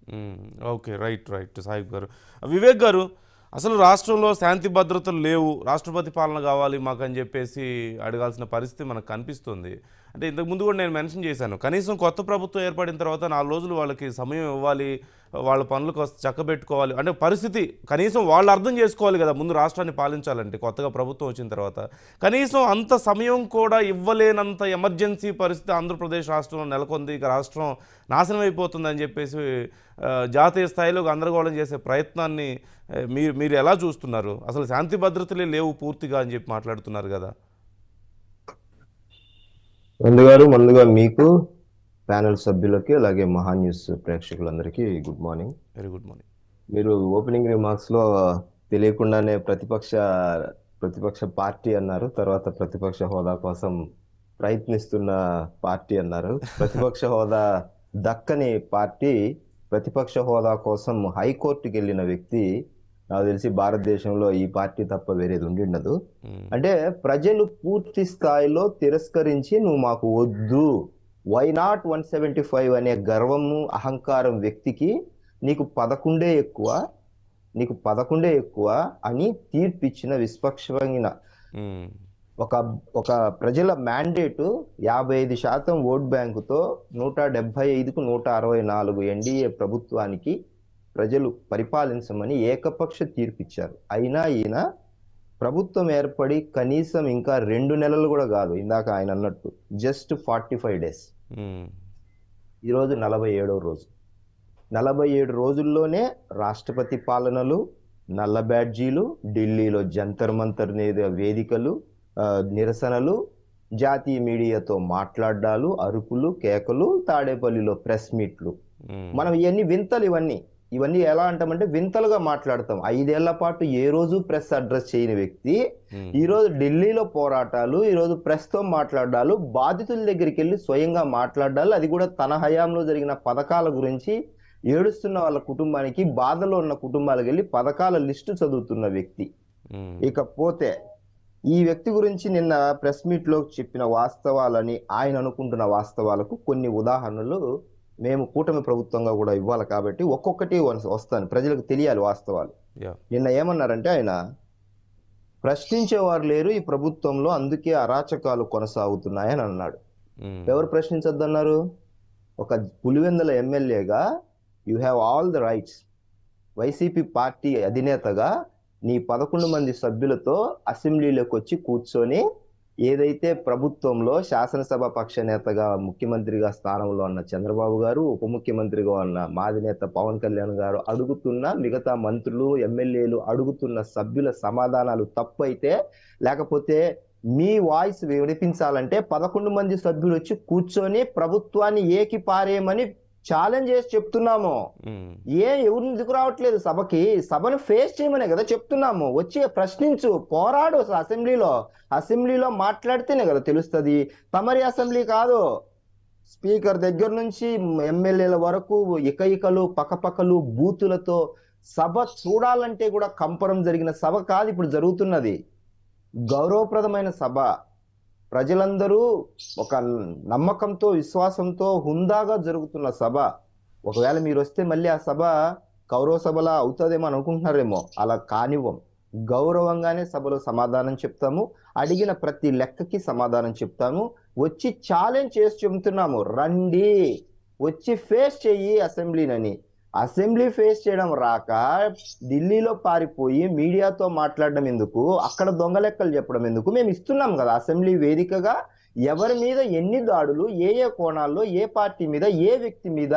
మ్మ్. Okay right right సాహిబ్ గారు వివేక్ గారు అసలు రాష్ట్రంలో శాంతి భద్రతలు లేవు రాష్ట్రపతి పాలన కావాలి మాకు అని చెప్పేసి అడగాల్సిన పరిస్థితి మనకు కనిపిస్తుంది అంటే ఇంతకు ముందు కూడా నేను మెన్షన్ చేశాను కనీసం కొత్త ప్రభుత్వం ఏర్పడిన తర్వాత నాలుగు రోజులు వాళ్ళకి సమయం ఇవ్వాలి వాళ్ళ పనులు కాస్త చక్కబెట్టుకోవాలి అంటే పరిస్థితి కనీసం వాళ్ళు అర్థం చేసుకోవాలి కదా ముందు రాష్ట్రాన్ని పాలించాలంటే కొత్తగా ప్రభుత్వం వచ్చిన తర్వాత కనీసం అంత సమయం కూడా ఇవ్వలేనంత ఎమర్జెన్సీ పరిస్థితి ఆంధ్రప్రదేశ్ రాష్ట్రంలో నెలకొంది ఇక రాష్ట్రం నాశనం అయిపోతుందని చెప్పేసి ఆ, జాతీయ స్థాయిలో గందరగోళం చేసే ప్రయత్నాన్ని ఆ, మీరు మీరు ఎలా చూస్తున్నారు అసలు శాంతి భద్రతలే లేవు పూర్తిగా అని చెప్పి మాట్లాడుతున్నారు కదా ముందుగారు ముందుగా మీకు ప్యానెల్ సభ్యులకి అలాగే మహా న్యూస్ ప్రేక్షకులందరికీ good morning very good morning మీరు ఓపెనింగ్ రిమార్క్స్ లో తెలియకుండానే ప్రతిపక్ష ప్రతిపక్ష పార్టీ అన్నారు తర్వాత ప్రతిపక్ష హోదా కోసం ప్రయత్నిస్తున్న పార్టీ అన్నారు ప్రతిపక్ష హోదా దక్కని పార్టీ ప్రతిపక్ష హోదా కోసం హైకోర్టుకి వెళ్ళిన వ్యక్తి నాకు తెలిసి భారతదేశంలో ఈ పార్టీ తప్ప వేరేది ఉండిండదు అంటే ప్రజలు పూర్తి స్థాయిలో తిరస్కరించి నువ్వు మాకు వద్దు why not one seventy five అనే గర్వము అహంకారం వ్యక్తికి నీకు పదకొండే ఎక్కువ నీకు పదకొండే ఎక్కువ అని తీర్పిచ్చిన విస్పక్షమైన ఒక ఒక ప్రజల మ్యాండేటు యాభై ఐదు శాతం ఓట్ బ్యాంకుతో నూట డెబ్బై ఐదుకు నూట అరవై నాలుగు ఎన్డీఏ ప్రభుత్వానికి ప్రజలు పరిపాలించమని ఏకపక్ష తీర్పిచ్చారు అయినా ఈయన ప్రభుత్వం ఏర్పడి కనీసం ఇంకా రెండు నెలలు కూడా కాదు ఇందాక ఆయన అన్నట్టు జస్ట్ ఫార్టీ ఫైవ్ డేస్ ఈరోజు నలభై ఏడవ రోజు నలభై ఏడు రోజుల్లోనే రాష్ట్రపతి పాలనలు నల్ల బ్యాడ్జీలు ఢిల్లీలో జంతర్ మంతర్ మీద వేదికలు ఆ, నిరసనలు జాతీయ మీడియాతో మాట్లాడ్డాలు అరుపులు కేకలు తాడేపల్లిలో ప్రెస్ మీట్లు మనం ఇవన్నీ వింతలు ఇవన్నీ ఇవన్నీ ఎలా అంటామంటే వింతలుగా మాట్లాడతాం ఐదేళ్ల పాటు ఏ రోజు ప్రెస్ అడ్రస్ చేయని వ్యక్తి ఈ రోజు ఢిల్లీలో పోరాటాలు ఈ రోజు ప్రెస్ తో మాట్లాడాలు బాధితుల దగ్గరికి వెళ్ళి స్వయంగా మాట్లాడాలి అది కూడా తన హయాంలో జరిగిన పథకాల గురించి ఏడుస్తున్న వాళ్ళ కుటుంబానికి బాధలో ఉన్న కుటుంబాలకు వెళ్ళి పథకాల లిస్టు చదువుతున్న వ్యక్తి ఇకపోతే ఈ వ్యక్తి గురించి నిన్న ప్రెస్ మీట్ లో చెప్పిన వాస్తవాలని ఆయన అనుకుంటున్న వాస్తవాలకు కొన్ని ఉదాహరణలు మేము కూటమి ప్రభుత్వంగా కూడా ఇవ్వాలి కాబట్టి ఒక్కొక్కటి వన్స్- వస్తాను ప్రజలకు తెలియాలి వాస్తవాలు యా నిన్న ఏమన్నారంటే ఆయన ప్రశ్నించేవారు లేరు ఈ ప్రభుత్వంలో అందుకే అరాచకాలు కొనసాగుతున్నాయని అన్నాడు ఎవరు ప్రశ్నించొద్దన్నారు ఒక పులివెందుల ఎమ్మెల్యేగా you have all the rights YCP party అధినేతగా నీ పదకొండు మంది సభ్యులతో అసెంబ్లీలోకి వచ్చి కూర్చొని ఏదైతే ప్రభుత్వంలో శాసనసభ పక్ష నేతగా ముఖ్యమంత్రిగా స్థానంలో ఉన్న చంద్రబాబు గారు ఉప ముఖ్యమంత్రిగా ఉన్న మాది నేత పవన్ కళ్యాణ్ గారు అడుగుతున్న మిగతా మంత్రులు ఎమ్మెల్యేలు అడుగుతున్న సభ్యుల సమాధానాలు తప్పు అయితే లేకపోతే మీ వాయిస్ వినిపించాలంటే పదకొండు మంది సభ్యులు వచ్చి కూర్చొని ప్రభుత్వాన్ని ఏకి పారేయమని ఛాలెంజ్ చేసి చెప్తున్నాము ఏ ఎవరు ఎందుకు రావట్లేదు సభకి సభను ఫేస్ చేయమనే కదా చెప్తున్నాము వచ్చి ప్రశ్నించు పోరాడు అసలు అసెంబ్లీలో అసెంబ్లీలో మాట్లాడితేనే కదా తెలుస్తుంది తమరి అసెంబ్లీ కాదు స్పీకర్ దగ్గర నుంచి ఎమ్మెల్యేల వరకు ఇకయికలు పకపకలు బూతులతో సభ చూడాలంటే కూడా కంపరం జరిగిన సభ కాదు ఇప్పుడు జరుగుతున్నది గౌరవప్రదమైన సభ ప్రజలందరూ ఒక నమ్మకంతో విశ్వాసంతో హుందాగా జరుగుతున్న సభ ఒకవేళ మీరు వస్తే మళ్ళీ ఆ సభ కౌరవ సభలా అవుతుందేమో అని అనుకుంటున్నారేమో అలా కానివ్వం గౌరవంగానే సభలో సమాధానం చెప్తాము అడిగిన ప్రతి లెక్కకి సమాధానం చెప్తాము వచ్చి ఛాలెంజ్ చేసి చెబుతున్నాము రండి వచ్చి ఫేస్ చెయ్యి అసెంబ్లీనని అసెంబ్లీ ఫేస్ చేయడం రాక ఢిల్లీలో పారిపోయి మీడియాతో మాట్లాడడం ఎందుకు అక్కడ దొంగ లెక్కలు చెప్పడం ఎందుకు మేము ఇస్తున్నాం కదా అసెంబ్లీ వేదికగా ఎవరి మీద ఎన్ని దాడులు ఏ ఏ కోణాల్లో ఏ పార్టీ మీద ఏ వ్యక్తి మీద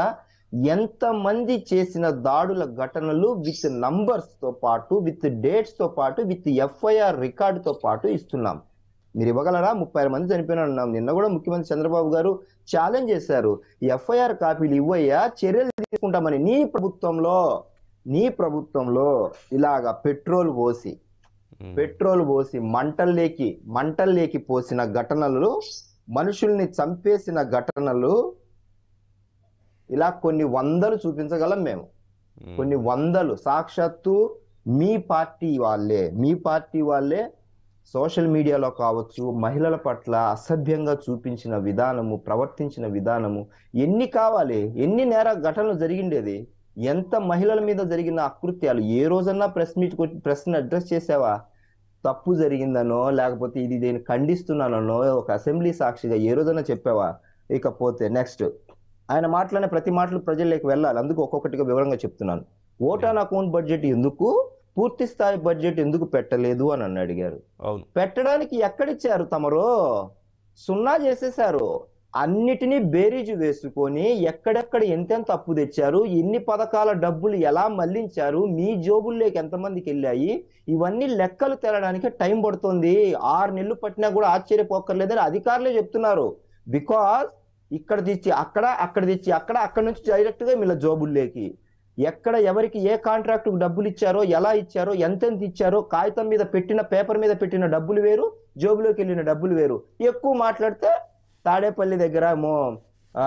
ఎంత మంది చేసిన దాడుల ఘటనలు విత్ నంబర్స్ తో పాటు విత్ డేట్స్ తో పాటు విత్ ఎఫ్ఐఆర్ రికార్డుతో పాటు ఇస్తున్నాం మీరు ఇవ్వగలరా ముప్పై ఆరు మంది చనిపోయినా అన్నాం నిన్న కూడా ముఖ్యమంత్రి చంద్రబాబు గారు ఛాలెంజ్ చేశారు ఎఫ్ఐఆర్ కాపీలు ఇవ్వయ్యా చర్యలు తీసుకుంటామని నీ ప్రభుత్వంలో నీ ప్రభుత్వంలో ఇలాగా పెట్రోల్ పోసి పెట్రోల్ పోసి మంటల్లేకి మంటల్లేకి పోసిన ఘటనలు మనుషుల్ని చంపేసిన ఘటనలు ఇలా కొన్ని వందలు చూపించగలం మేము కొన్ని వందలు సాక్షాత్తు మీ పార్టీ వాళ్ళే మీ పార్టీ వాళ్ళే సోషల్ మీడియాలో కావచ్చు మహిళల పట్ల అసభ్యంగా చూపించిన విధానము ప్రవర్తించిన విధానము ఎన్ని కావాలి ఎన్ని నేర ఘటనలు జరిగిండేది ఎంత మహిళల మీద జరిగిన అకృత్యాలు ఏ రోజన్నా ప్రెస్ మీట్ ప్రెస్ని అడ్రస్ చేసావా తప్పు జరిగిందనో లేకపోతే ఇది దీన్ని ఖండిస్తున్నానో ఒక అసెంబ్లీ సాక్షిగా ఏ రోజైనా చెప్పావా ఇకపోతే నెక్స్ట్ ఆయన మాట్లాడిన ప్రతి మాటలు ప్రజల్లోకి వెళ్ళాలి అందుకు ఒక్కొక్కటిగా వివరంగా చెప్తున్నాను ఓటాన్ అకౌంట్ బడ్జెట్ ఎందుకు పూర్తి స్థాయి బడ్జెట్ ఎందుకు పెట్టలేదు అని నన్ను అడిగారు అవును పెట్టడానికి ఎక్కడిచ్చారు తమరు సున్నా చేసేశారు అన్నిటినీ బేరీజు వేసుకొని ఎక్కడెక్కడ ఎంతెంత అప్పు తెచ్చారు ఎన్ని పథకాల డబ్బులు ఎలా మళ్లించారు మీ జోబుల్లోకి ఎంతమందికి వెళ్ళాయి ఇవన్నీ లెక్కలు తేలడానికి టైం పడుతుంది ఆరు నెలలు పట్టినా కూడా ఆశ్చర్యపోక్కర్లేదని అధికారులే చెప్తున్నారు బికాస్ ఇక్కడ తెచ్చి అక్కడ అక్కడ తెచ్చి అక్కడ అక్కడ నుంచి డైరెక్ట్ గా వీళ్ళ జోబుల్లోకి ఎక్కడ ఎవరికి ఏ కాంట్రాక్ట్ డబ్బులు ఇచ్చారో ఎలా ఇచ్చారో ఎంతెంత ఇచ్చారో కాగితం మీద పెట్టిన పేపర్ మీద పెట్టిన డబ్బులు వేరు జోబులోకి వెళ్ళిన డబ్బులు వేరు ఎక్కువ మాట్లాడితే తాడేపల్లి దగ్గర మో ఆ,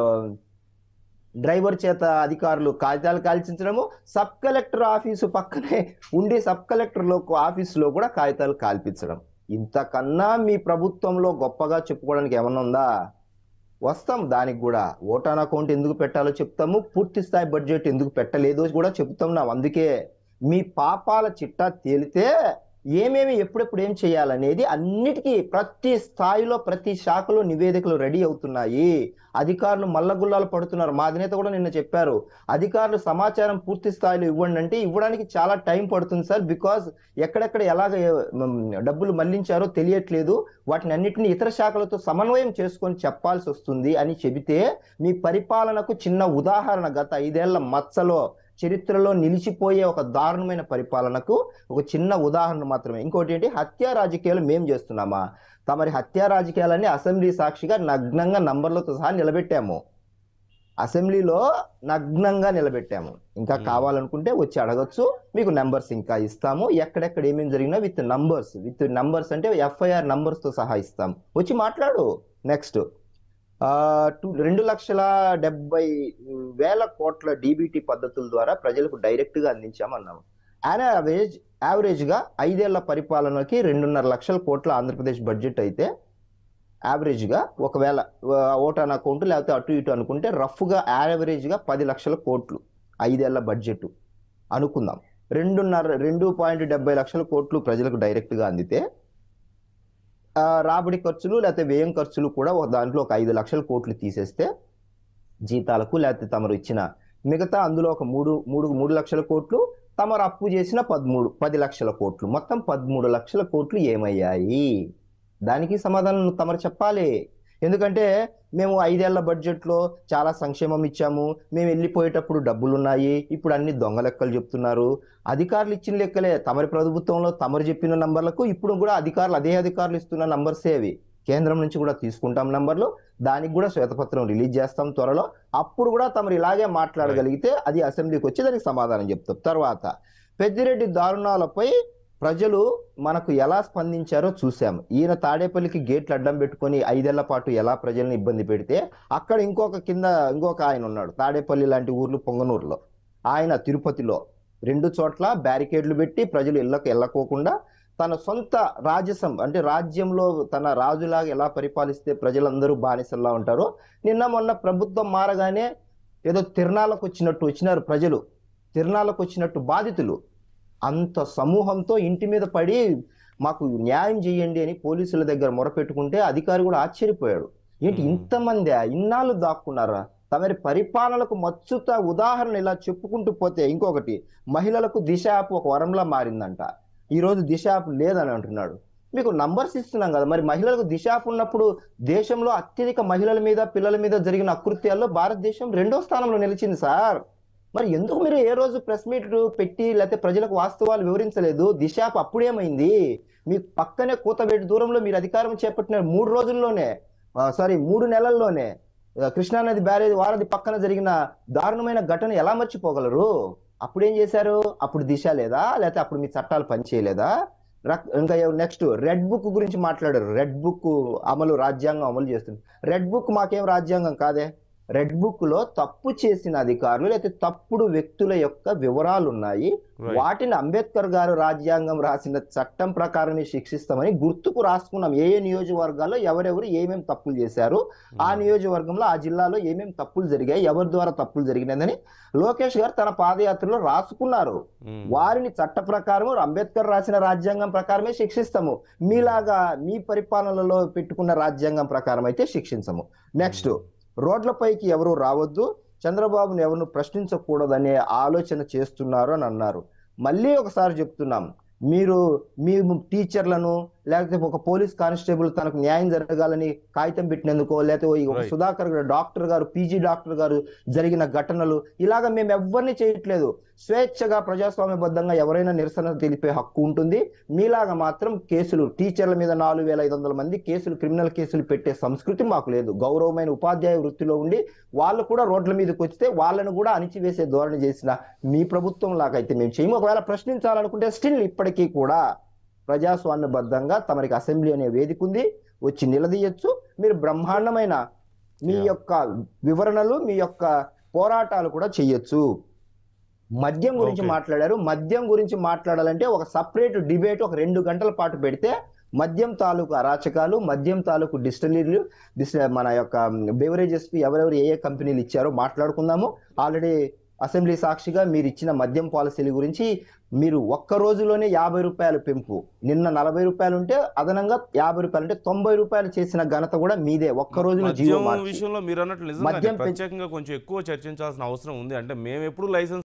డ్రైవర్ చేత అధికారులు కాగితాలు కాల్చించడము సబ్ కలెక్టర్ ఆఫీసు పక్కనే ఉండి సబ్ కలెక్టర్ లో ఆఫీసులో కూడా కాగితాలు కాల్పించడం ఇంతకన్నా మీ ప్రభుత్వంలో గొప్పగా చెప్పుకోవడానికి ఏమన్నా ఉందా వస్తాం దానికి కూడా ఓటాన్ అకౌంట్ ఎందుకు పెట్టాలో చెప్తాము పూర్తి స్థాయి బడ్జెట్ ఎందుకు పెట్టలేదు కూడా చెప్తున్నాం అందుకే మీ పాపాల చిట్టా తేలితే ఏమేమి ఎప్పుడెప్పుడు ఏం చేయాలనేది అన్నిటికీ ప్రతి స్థాయిలో ప్రతి శాఖలో నివేదికలు రెడీ అవుతున్నాయి అధికారులు మల్లగుల్లాలు పడుతున్నారు మా అధినేత కూడా నిన్న చెప్పారు అధికారులు సమాచారం పూర్తి స్థాయిలో ఇవ్వండి అంటే ఇవ్వడానికి చాలా టైం పడుతుంది సార్ బికాజ్ ఎక్కడెక్కడ ఎలాగ మ్, డబ్బులు మళ్లించారో తెలియట్లేదు వాటిని అన్నిటిని ఇతర శాఖలతో సమన్వయం చేసుకొని చెప్పాల్సి వస్తుంది అని చెబితే మీ పరిపాలనకు చిన్న ఉదాహరణ గత ఐదేళ్ల మచ్చలో చరిత్రలో నిలిచిపోయే ఒక దారుణమైన పరిపాలనకు ఒక చిన్న ఉదాహరణ మాత్రమే ఇంకోటి ఏంటి హత్యా రాజకీయాలు మేం చేస్తున్నామా తమరి హత్యా రాజకీయాలన్నీ అసెంబ్లీ సాక్షిగా నగ్నంగా నంబర్లతో సహా నిలబెట్టాము అసెంబ్లీలో నగ్నంగా నిలబెట్టాము ఇంకా Hmm. కావాలనుకుంటే వచ్చి అడగచ్చు మీకు నెంబర్స్ ఇంకా ఇస్తాము ఎక్కడెక్కడ ఏమేమి జరిగినా విత్ నంబర్స్ విత్ నంబర్స్ అంటే ఎఫ్ఐఆర్ నంబర్స్ తో సహా ఇస్తాం వచ్చి మాట్లాడు నెక్స్ట్ రెండు లక్షల డెబ్బై వేల కోట్ల డీబీటీ పద్ధతుల ద్వారా ప్రజలకు డైరెక్ట్ గా అందించామన్నాము యాన్ యావరేజ్ యావరేజ్ గా ఐదేళ్ల పరిపాలనకి రెండున్నర లక్షల కోట్ల ఆంధ్రప్రదేశ్ బడ్జెట్ అయితే యావరేజ్ గా ఒకవేళ ఓటాన్ అకౌంట్ లేకపోతే అటు ఇటు అనుకుంటే రఫ్ గా యావరేజ్ గా పది లక్షల కోట్లు ఐదేళ్ల బడ్జెట్ అనుకుందాం రెండున్నర రెండు పాయింట్ డెబ్బై లక్షల కోట్లు ప్రజలకు డైరెక్ట్ గా అందితే ఆ, రాబడి ఖర్చులు లేకపోతే వ్యయం ఖర్చులు కూడా ఒక దాంట్లో ఒక ఐదు లక్షల కోట్లు తీసేస్తే జీతాలకు లేకపోతే తమరు ఇచ్చిన మిగతా అందులో ఒక మూడు మూడు మూడు లక్షల కోట్లు తమరు అప్పు చేసిన పదమూడు పది లక్షల కోట్లు మొత్తం పదమూడు లక్షల కోట్లు ఏమయ్యాయి దానికి సమాధానం తమరు చెప్పాలి ఎందుకంటే మేము ఐదేళ్ల బడ్జెట్లో చాలా సంక్షేమం ఇచ్చాము మేము వెళ్ళిపోయేటప్పుడు డబ్బులు ఉన్నాయి ఇప్పుడు అన్ని దొంగ లెక్కలు చెప్తున్నారు అధికారులు ఇచ్చిన లెక్కలే తమరి ప్రభుత్వంలో తమరు చెప్పిన నంబర్లకు ఇప్పుడు కూడా అధికారులు అదే అధికారులు ఇస్తున్న నంబర్సే అవి కేంద్రం నుంచి కూడా తీసుకుంటాం నంబర్లు దానికి కూడా శ్వేతపత్రం రిలీజ్ చేస్తాం త్వరలో అప్పుడు కూడా తమరు ఇలాగే మాట్లాడగలిగితే అది అసెంబ్లీకి వచ్చి దానికి సమాధానం చెప్తాం తర్వాత పెద్దిరెడ్డి దారుణాలపై ప్రజలు మనకు ఎలా స్పందించారో చూసాం ఈయన తాడేపల్లికి గేట్లు అడ్డం పెట్టుకొని ఐదేళ్ల పాటు ఎలా ప్రజల్ని ఇబ్బంది పెడితే అక్కడ ఇంకొక కింద ఇంకొక ఆయన ఉన్నాడు తాడేపల్లి లాంటి ఊర్లు పొంగనూరులో ఆయన తిరుపతిలో రెండు చోట్ల బ్యారికేడ్లు పెట్టి ప్రజలు ఇళ్ళకు వెళ్ళకోకుండా తన సొంత రాజసం అంటే రాజ్యంలో తన రాజులాగా ఎలా పరిపాలిస్తే ప్రజలందరూ బానిసల్లా ఉంటారో నిన్న మొన్న ప్రభుత్వం మారగానే ఏదో తిరణాలకు వచ్చినట్టు వచ్చినారు ప్రజలు తిరణాలకు వచ్చినట్టు బాధితులు అంత సమూహంతో ఇంటి మీద పడి మాకు న్యాయం చేయండి అని పోలీసుల దగ్గర మొరపెట్టుకుంటే అధికారి కూడా ఆశ్చర్యపోయాడు ఏంటి Hmm. ఇంతమంది ఇన్నాళ్ళు దాక్కున్నారా తమరి పరిపాలనకు మచ్చుత ఉదాహరణ ఇలా చెప్పుకుంటూ పోతే ఇంకొకటి మహిళలకు దిశ యాప్ ఒక వరంలా మారిందంట ఈ రోజు దిశ యాప్ లేదని అంటున్నాడు మీకు నంబర్స్ ఇస్తున్నాం కదా మరి మహిళలకు దిశ యాప్ ఉన్నప్పుడు దేశంలో అత్యధిక మహిళల మీద పిల్లల మీద జరిగిన అకృత్యాల్లో భారతదేశం రెండో స్థానంలో నిలిచింది సార్ మరి ఎందుకు మీరు ఏ రోజు ప్రెస్ మీట్ పెట్టి లేకపోతే ప్రజలకు వాస్తవాలు వివరించలేదు దిశ యాప్ అప్పుడేమైంది మీ పక్కనే కూతవేటి దూరంలో మీరు అధికారం చేపట్టిన మూడు రోజుల్లోనే సారీ మూడు నెలల్లోనే ఆ, కృష్ణానది బ్యారేజ్ వారధి పక్కన జరిగిన దారుణమైన ఘటన ఎలా మర్చిపోగలరు అప్పుడు ఏం చేశారు అప్పుడు దిశ లేదా లేకపోతే అప్పుడు మీ చట్టాలు పనిచేయలేదా రక్- ఇంకా నెక్స్ట్ రెడ్ బుక్ గురించి మాట్లాడారు రెడ్ బుక్ అమలు రాజ్యాంగం అమలు చేస్తుంది రెడ్ బుక్ మాకేం రాజ్యాంగం కాదే రెడ్ బుక్ లో తప్పు చేసిన అధికారులు లేకపోతే తప్పుడు వ్యక్తుల యొక్క వివరాలు ఉన్నాయి Right. వాటిని అంబేద్కర్ గారు రాజ్యాంగం రాసిన చట్టం ప్రకారమే శిక్షిస్తామని గుర్తుకు రాసుకున్నాం ఏ ఏ నియోజకవర్గాల్లో ఎవరెవరు ఏమేమి తప్పులు చేశారు ఆ నియోజకవర్గంలో ఆ జిల్లాలో ఏమేమి తప్పులు జరిగాయి ఎవరి ద్వారా తప్పులు జరిగినాయని లోకేష్ గారు తన పాదయాత్రలో రాసుకున్నారు ఉమ్. వారిని చట్ట ప్రకారం అంబేద్కర్ రాసిన రాజ్యాంగం ప్రకారమే శిక్షిస్తాము మీలాగా మీ పరిపాలనలో పెట్టుకున్న రాజ్యాంగం ప్రకారం అయితే శిక్షించము నెక్స్ట్ రోడ్లపైకి ఎవరు రావద్దు చంద్రబాబును ఎవరు ప్రశ్నించకూడదనే ఆలోచన చేస్తున్నారు అని అన్నారు మళ్ళీ ఒకసారి చెప్తున్నాం మీరు మీ టీచర్లను లేకపోతే ఒక పోలీస్ కానిస్టేబుల్ తనకు న్యాయం జరగాలని కాగితం పెట్టినందుకో లేకపోతే ఒక Right. సుధాకర్ గారు డాక్టర్ గారు పీజీ డాక్టర్ గారు జరిగిన ఘటనలు ఇలాగ మేము ఎవరిని చేయట్లేదు స్వేచ్ఛగా ప్రజాస్వామ్యబద్ధంగా ఎవరైనా నిరసన తెలిపే హక్కు ఉంటుంది మీలాగా మాత్రం కేసులు టీచర్ల మీద నాలుగు వేల ఐదు వందల మంది కేసులు క్రిమినల్ కేసులు పెట్టే సంస్కృతి మాకు లేదు గౌరవమైన ఉపాధ్యాయ వృత్తిలో ఉండి వాళ్ళు కూడా రోడ్ల మీదకి వస్తే వాళ్ళను కూడా అణిచివేసే ధోరణి చేసిన మీ ప్రభుత్వం లాగైతే మేము చేయము ఒకవేళ ప్రశ్నించాలనుకుంటే స్టిల్ ఇప్పటికీ కూడా ప్రజాస్వామ్యబద్ధంగా తమరికి అసెంబ్లీ అనే వేదిక ఉంది వచ్చి నిలదీయొచ్చు మీరు బ్రహ్మాండమైన మీ Yeah. యొక్క వివరణలు మీ యొక్క పోరాటాలు కూడా చెయ్యొచ్చు మద్యం గురించి Okay. మాట్లాడారు మద్యం గురించి మాట్లాడాలంటే ఒక సపరేట్ డిబేట్ ఒక రెండు గంటల పాటు పెడితే మద్యం తాలూకు అరాచకాలు మద్యం తాలూకు డిస్టిలరీలు డిస్ మన యొక్క బెవరేజెస్ కి ఎవరెవరు ఏ ఏ కంపెనీలు ఇచ్చారో మాట్లాడుకుందాము ఆల్రెడీ అసెంబ్లీ సాక్షిగా మీరు ఇచ్చిన మద్యం పాలసీల గురించి మీరు ఒక్క రోజులోనే యాభై రూపాయలు పెంపు నిన్న నలభై రూపాయలు ఉంటే అదనంగా యాభై రూపాయలు అంటే తొంభై రూపాయలు చేసిన ఘనత కూడా మీదే ఒక్క రోజులో జీవో మద్యం మార్చి విషయంలో మీరు అన్నట్లు నిజంగా మద్యం పెం- ప్రత్యేకంగా కొంచెం ఎక్కువ చర్చించాల్సిన అవసరం ఉంది అంటే మేము ఎప్పుడు లైసెన్స్